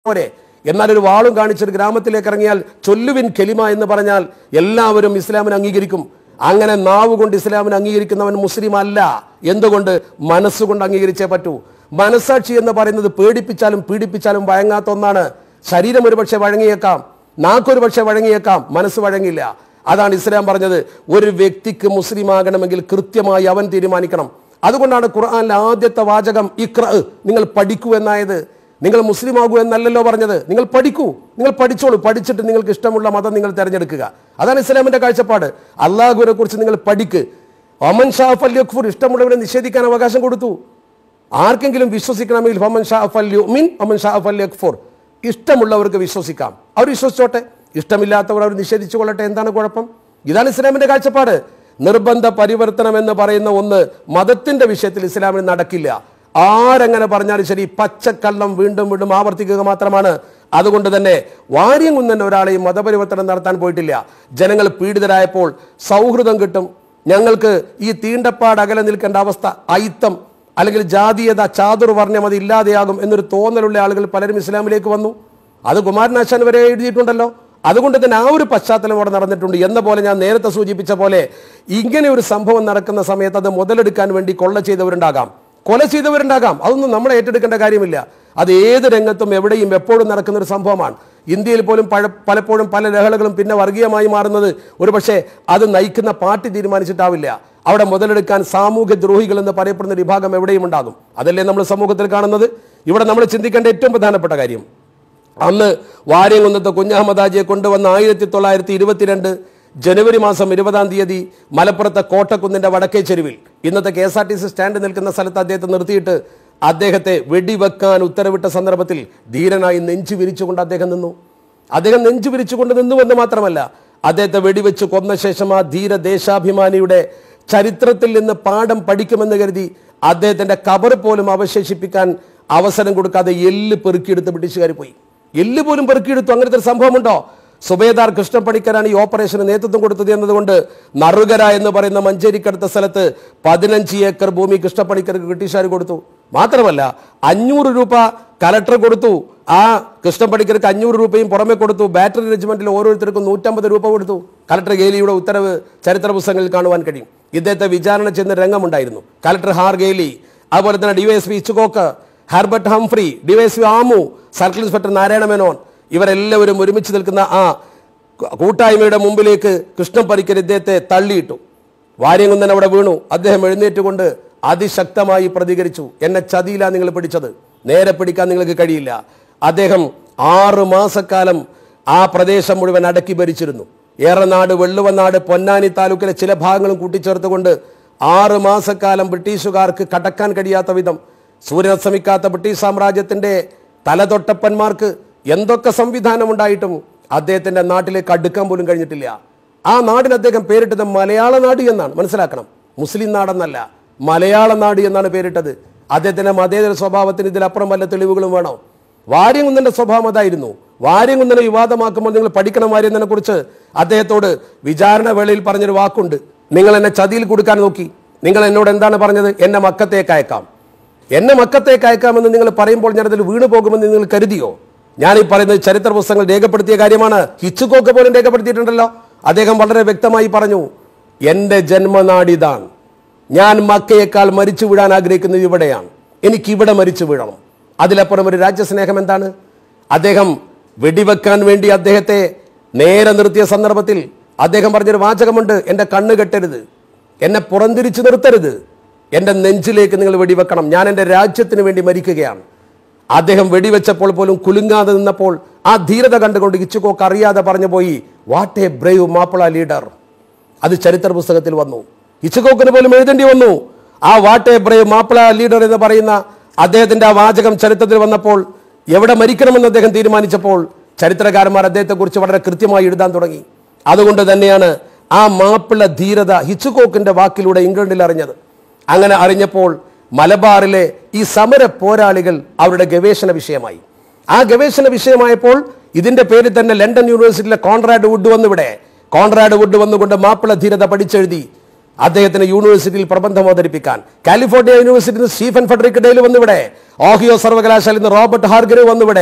പോരെ എന്നാൽ ഒരു വാളും കാണിച്ചൊരു ഗ്രാമത്തിലേക്ക് ഇറങ്ങിയാൽ ചൊല്ലുവിൻ കെലിമ എന്ന് പറഞ്ഞാൽ എല്ലാവരും ഇസ്ലാമിനെ അംഗീകരിക്കും അങ്ങനെ നാവ് കൊണ്ട് ഇസ്ലാമിനെ അംഗീകരിക്കുന്നവൻ മുസ്ലിം അല്ല എന്തുകൊണ്ട് മനസ്സുകൊണ്ട് അംഗീകരിച്ചേ പറ്റൂ മനസാക്ഷി എന്ന് പറയുന്നത് പേടിപ്പിച്ചാലും പീഡിപ്പിച്ചാലും വഴങ്ങാത്ത ഒന്നാണ് ശരീരം ഒരുപക്ഷെ വഴങ്ങിയേക്കാം നാക്കൊരു പക്ഷെ വഴങ്ങിയേക്കാം മനസ്സ് വഴങ്ങില്ല അതാണ് ഇസ്ലാം പറഞ്ഞത് ഒരു വ്യക്തിക്ക് മുസ്ലിം ആകണമെങ്കിൽ കൃത്യമായി അവൻ തീരുമാനിക്കണം അതുകൊണ്ടാണ് ഖുർആനിലെ ആദ്യത്തെ വാചകം ഇക്ര നിങ്ങൾ പഠിക്കൂ എന്നായത് നിങ്ങൾ മുസ്ലിം ആകൂ എന്നല്ലല്ലോ പറഞ്ഞത് നിങ്ങൾ പഠിക്കൂ നിങ്ങൾ പഠിച്ചോളൂ പഠിച്ചിട്ട് നിങ്ങൾക്ക് ഇഷ്ടമുള്ള മതം നിങ്ങൾ തിരഞ്ഞെടുക്കുക അതാണ് ഇസ്ലാമിന്റെ കാഴ്ചപ്പാട് അള്ളാഹുവിനെ കുറിച്ച് നിങ്ങൾ പഠിക്ക് ഒമൻ ഷാഫ് അൽ യക്ഫുർ ഇഷ്ടമുള്ളവരെ നിഷേധിക്കാൻ അവകാശം കൊടുത്തു ആർക്കെങ്കിലും വിശ്വസിക്കണമെങ്കിൽ ഒമൻ ഷാഫ് അൽ യുമിൻ ഒമൻ ഷാഫ് അൽ യക്ഫുർ ഇഷ്ടമുള്ളവർക്ക് വിശ്വസിക്കാം അവർ വിശ്വസിച്ചോട്ടെ ഇഷ്ടമില്ലാത്തവർ അവർ നിഷേധിച്ചു കൊള്ളട്ടെ എന്താണ് കുഴപ്പം ഇതാണ് ഇസ്ലാമിന്റെ കാഴ്ചപ്പാട് നിർബന്ധ പരിവർത്തനം എന്ന് പറയുന്ന ഒന്ന് മതത്തിന്റെ വിഷയത്തിൽ ഇസ്ലാമിന് നടക്കില്ല ആരെങ്ങനെ പറഞ്ഞാലും ശരി പച്ചക്കള്ളം വീണ്ടും വീണ്ടും ആവർത്തിക്കുക മാത്രമാണ് അതുകൊണ്ട് തന്നെ വാര്യം കുന്നൻ ഒരാളെയും മതപരിവർത്തനം നടത്താൻ പോയിട്ടില്ല ജനങ്ങൾ പീഡിതരായപ്പോൾ സൗഹൃദം കിട്ടും ഞങ്ങൾക്ക് ഈ തീണ്ടപ്പാട് അകലെ നിൽക്കേണ്ട അവസ്ഥ അയിത്തം അല്ലെങ്കിൽ ജാതീയത ചാതുർവർണ്ണം അത് ഇല്ലാതെയാകും എന്നൊരു തോന്നലുള്ള ആളുകൾ പലരും ഇസ്ലാമിലേക്ക് വന്നു അത് കുമാരനാശാൻ വരെ എഴുതിയിട്ടുണ്ടല്ലോ അതുകൊണ്ട് തന്നെ ആ ഒരു പശ്ചാത്തലം അവിടെ നടന്നിട്ടുണ്ട് എന്ന പോലെ ഞാൻ നേരത്തെ സൂചിപ്പിച്ച പോലെ ഇങ്ങനെ ഒരു സംഭവം നടക്കുന്ന സമയത്ത് അത് മുതലെടുക്കാൻ വേണ്ടി കൊള്ള ചെയ്തവരുണ്ടാകാം കൊല ചെയ്തവരുണ്ടാകാം അതൊന്നും നമ്മൾ ഏറ്റെടുക്കേണ്ട കാര്യമില്ല അത് ഏത് രംഗത്തും എവിടെയും എപ്പോഴും നടക്കുന്ന ഒരു സംഭവമാണ് ഇന്ത്യയിൽ പോലും പഴ- പലപ്പോഴും പല ലഹളകളും പിന്നെ വർഗീയമായി മാറുന്നത് ഒരുപക്ഷെ അത് നയിക്കുന്ന പാർട്ടി തീരുമാനിച്ചിട്ടാവില്ല അവിടെ മുതലെടുക്കാൻ സാമൂഹ്യ ദ്രോഹികൾ എന്ന് പറയപ്പെടുന്ന ഒരു വിഭാഗം എവിടെയും ഉണ്ടാകും അതല്ലേ നമ്മൾ സമൂഹത്തിൽ കാണുന്നത് ഇവിടെ നമ്മൾ ചിന്തിക്കേണ്ട ഏറ്റവും പ്രധാനപ്പെട്ട കാര്യം അന്ന് വാര്യംകുന്നത്ത് കുഞ്ഞഹമ്മദാജിയെ കൊണ്ടുവന്ന ആയിരത്തി തൊള്ളായിരത്തി ഇരുപത്തിരണ്ട് ജനുവരി മാസം ഇരുപതാം തീയതി മലപ്പുറത്തെ കോട്ടക്കുന്നിന്റെ വടക്കേ ചെരുവിൽ ഇന്നത്തെ K S R T C stand നിൽക്കുന്ന സ്ഥലത്ത് അദ്ദേഹത്തെ നിർത്തിയിട്ട് അദ്ദേഹത്തെ വെടിവെക്കാൻ ഉത്തരവിട്ട സന്ദർഭത്തിൽ ധീരനായി നെഞ്ചു വിരിച്ചുകൊണ്ട് അദ്ദേഹം നിന്നു അദ്ദേഹം നെഞ്ചു വിരിച്ചുകൊണ്ട് നിന്നുവെന്ന് മാത്രമല്ല അദ്ദേഹത്തെ വെടിവെച്ച് കൊന്ന ശേഷം ആ ധീര ദേശാഭിമാനിയുടെ ചരിത്രത്തിൽ നിന്ന് പാഠം പഠിക്കുമെന്ന് കരുതി അദ്ദേഹത്തിന്റെ കബർ പോലും അവശേഷിപ്പിക്കാൻ അവസരം കൊടുക്കാതെ എല്ല് പെറുക്കിയെടുത്ത് ബ്രിട്ടീഷുകാർ പോയി എല്ല് പോലും പെറുക്കിയെടുത്തു അങ്ങനത്തെ ഒരു സംഭവമുണ്ടോ സുബേദാർ കൃഷ്ണപ്പണിക്കരാണ് ഈ ഓപ്പറേഷന് നേതൃത്വം കൊടുത്തത് എന്നതുകൊണ്ട് നറുകര എന്ന് പറയുന്ന മഞ്ചേരിക്കടുത്ത സ്ഥലത്ത് പതിനഞ്ച് ഏക്കർ ഭൂമി കൃഷ്ണപ്പണിക്കർക്ക് ബ്രിട്ടീഷുകാർ കൊടുത്തു മാത്രമല്ല അഞ്ഞൂറ് രൂപ കലക്ടർ കൊടുത്തു ആ കൃഷ്ണപ്പണിക്കർക്ക് അഞ്ഞൂറ് രൂപയും പുറമെ കൊടുത്തു ബാറ്ററി റെജിമെന്റിൽ ഓരോരുത്തർക്കും നൂറ്റമ്പത് രൂപ കൊടുത്തു കലക്ടർ ഗേലിയുടെ ഉത്തരവ് ചരിത്ര പുസ്തകങ്ങളിൽ കാണുവാൻ കഴിയും ഇദ്ദേഹത്തെ വിചാരണ ചെയ്യുന്ന രംഗമുണ്ടായിരുന്നു കലക്ടർ ഹാർ ഗേലി അതുപോലെ തന്നെ DYSP Hitchcock Herbert Humphrey DYSP Amu circle inspector Narayana Menon ഇവരെല്ലാവരും ഒരുമിച്ച് നിൽക്കുന്ന ആ കൂട്ടായ്മയുടെ മുമ്പിലേക്ക് കൃഷ്ണൻ പരിക്കർ ഇദ്ദേഹത്തെ തള്ളിയിട്ടു വാര്യംകുന്നൻ അവിടെ വീണു അദ്ദേഹം എഴുന്നേറ്റുകൊണ്ട് അതിശക്തമായി പ്രതികരിച്ചു എന്നെ ചതിയില്ല നിങ്ങൾ പിടിച്ചത് നേരെ പിടിക്കാൻ നിങ്ങൾക്ക് കഴിയില്ല അദ്ദേഹം ആറ് മാസക്കാലം ആ പ്രദേശം മുഴുവൻ അടക്കി ഭരിച്ചിരുന്നു ഏറനാട് വെള്ളുവനാട് പൊന്നാനി താലൂക്കിലെ ചില ഭാഗങ്ങളും കൂട്ടിച്ചേർത്തുകൊണ്ട് ആറ് മാസക്കാലം ബ്രിട്ടീഷുകാർക്ക് കടക്കാൻ കഴിയാത്ത വിധം സൂര്യൻ അസ്തമിക്കാത്ത ബ്രിട്ടീഷ് സാമ്രാജ്യത്തിന്റെ തലതൊട്ടപ്പന്മാർക്ക് എന്തൊക്കെ സംവിധാനം ഉണ്ടായിട്ടും അദ്ദേഹത്തിന്റെ നാട്ടിലേക്ക് അടുക്കാൻ പോലും കഴിഞ്ഞിട്ടില്ല ആ നാടിന് അദ്ദേഹം പേരിട്ടത് മലയാള നാട് എന്നാണ് മനസ്സിലാക്കണം മുസ്ലിം നാടെന്നല്ല മലയാള നാട് എന്നാണ് പേരിട്ടത് അദ്ദേഹത്തിന്റെ മതേതര സ്വഭാവത്തിന് ഇതിലപ്പുറം വല്ല തെളിവുകളും വേണോ വാര്യംകുന്നന്റെ സ്വഭാവം അതായിരുന്നു വാര്യംകുന്നനെ വിവാദമാക്കുമ്പോൾ നിങ്ങൾ പഠിക്കണം വാര്യനെ കുറിച്ച് അദ്ദേഹത്തോട് വിചാരണ വേളയിൽ പറഞ്ഞൊരു വാക്കുണ്ട് നിങ്ങൾ എന്നെ ചതിയിൽ കൊടുക്കാൻ നോക്കി നിങ്ങൾ എന്നോട് എന്താണ് പറഞ്ഞത് എന്നെ മക്കത്തേക്ക് അയക്കാം എന്നെ മക്കത്തേക്ക് അയക്കാമെന്ന് നിങ്ങൾ പറയുമ്പോൾ ഞാൻ അതിൽ വീണു പോകുമെന്ന് നിങ്ങൾ കരുതിയോ ഞാൻ ഈ പറയുന്നത് ചരിത്ര പുസ്തകങ്ങൾ രേഖപ്പെടുത്തിയ കാര്യമാണ് ഹിച്ചുകോക്ക് പോലും രേഖപ്പെടുത്തിയിട്ടുണ്ടല്ലോ അദ്ദേഹം വളരെ വ്യക്തമായി പറഞ്ഞു എന്റെ ജന്മനാടിതാണ് ഞാൻ മക്കയേക്കാൾ മരിച്ചു വീഴാൻ ആഗ്രഹിക്കുന്നത് ഇവിടെയാണ് എനിക്ക് ഇവിടെ മരിച്ചു വീഴണം അതിലപ്പുറം ഒരു രാജ്യസ്നേഹം എന്താണ് അദ്ദേഹം വെടിവെക്കാൻ വേണ്ടി അദ്ദേഹത്തെ നേരെ നിർത്തിയ സന്ദർഭത്തിൽ അദ്ദേഹം പറഞ്ഞൊരു വാചകമുണ്ട് എൻ്റെ കണ്ണ് കെട്ടരുത് എന്നെ പുറംതിരിച്ചു നിർത്തരുത് എൻ്റെ നെഞ്ചിലേക്ക് നിങ്ങൾ വെടിവെക്കണം ഞാൻ എൻ്റെ രാജ്യത്തിന് വേണ്ടി മരിക്കുകയാണ് അദ്ദേഹം വെടിവെച്ചപ്പോൾ പോലും കുലുങ്ങാതെ നിന്നപ്പോൾ ആ ധീരത കണ്ടുകൊണ്ട് ഇച്ചുകോക്ക് അറിയാതെ പറഞ്ഞു പോയി what a brave Mappila leader അത് ചരിത്ര പുസ്തകത്തിൽ വന്നു ഇച്ചുകോക്കിന് പോലും എഴുതേണ്ടി വന്നു ആ what a brave Mappila leader എന്ന് പറയുന്ന അദ്ദേഹത്തിന്റെ ആ വാചകം ചരിത്രത്തിൽ വന്നപ്പോൾ എവിടെ മരിക്കണമെന്ന് അദ്ദേഹം തീരുമാനിച്ചപ്പോൾ ചരിത്രകാരന്മാർ അദ്ദേഹത്തെക്കുറിച്ച് വളരെ കൃത്യമായി എഴുതാൻ തുടങ്ങി അതുകൊണ്ട് തന്നെയാണ് ആ മാപ്പിള ധീരത ഹിച്ചുകോക്കിന്റെ വാക്കിലൂടെ ഇംഗ്ലണ്ടിൽ അറിഞ്ഞത് അങ്ങനെ അറിഞ്ഞപ്പോൾ മലബാറിലെ ഈ സമര പോരാളികൾ അവരുടെ ഗവേഷണ വിഷയമായി ആ ഗവേഷണ വിഷയമായപ്പോൾ ഇതിന്റെ പേരിൽ തന്നെ ലണ്ടൻ യൂണിവേഴ്സിറ്റിയിലെ കോൺറാഡ് വുഡ് വന്നിവിടെ കോൺറാഡ് വുഡ് വന്നുകൊണ്ട് മാപ്പിള ധീരത പഠിച്ചെഴുതി അദ്ദേഹത്തിന് യൂണിവേഴ്സിറ്റിയിൽ പ്രബന്ധം അവതരിപ്പിക്കാൻ കാലിഫോർണിയ യൂണിവേഴ്സിറ്റിയിൽ നിന്ന് സ്റ്റീഫൻ ഫെഡറിക് ഡെയിൽ വന്നിവിടെ ഓഹിയോ സർവകലാശാലയിൽ നിന്ന് റോബർട്ട് ഹാർഗർ വന്നിവിടെ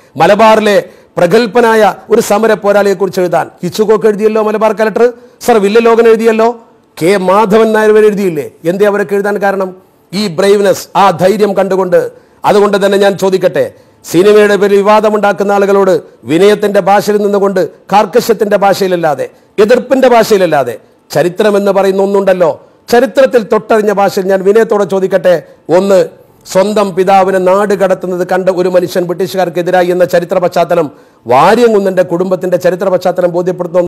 മലബാറിലെ പ്രഗത്ഭനായ ഒരു സമര പോരാളിയെ കുറിച്ച് എഴുതാൻ ഹിച്ചുകോക്ക് എഴുതിയല്ലോ മലബാർ കലക്ടർ സർ വില്ലലോകൻ എഴുതിയല്ലോ കെ മാധവൻ നായർ വരെ എഴുതിയില്ലേ എന്തേ അവരൊക്കെ എഴുതാൻ കാരണം ഈ ബ്രേവ്നെസ് ആ ധൈര്യം കണ്ടുകൊണ്ട് അതുകൊണ്ട് തന്നെ ഞാൻ ചോദിക്കട്ടെ സിനിമയുടെ പേരിൽ വിവാദമുണ്ടാക്കുന്ന ആളുകളോട് വിനയത്തിന്റെ ഭാഷയിൽ നിന്നുകൊണ്ട് കാർക്കശ്യത്തിന്റെ ഭാഷയിലല്ലാതെ എതിർപ്പിന്റെ ഭാഷയിലല്ലാതെ ചരിത്രം എന്ന് പറയുന്ന ഒന്നുണ്ടല്ലോ ചരിത്രത്തിൽ തൊട്ടറിഞ്ഞ ഭാഷയിൽ ഞാൻ വിനയത്തോടെ ചോദിക്കട്ടെ ഒന്ന് സ്വന്തം പിതാവിനെ നാട് കടത്തുന്നത് കണ്ട ഒരു മനുഷ്യൻ ബ്രിട്ടീഷുകാർക്കെതിരായി എന്ന ചരിത്ര പശ്ചാത്തലം വാര്യംകുന്നന്റെ കുടുംബത്തിന്റെ ചരിത്ര പശ്ചാത്തലം ബോധ്യപ്പെടുത്തുന്ന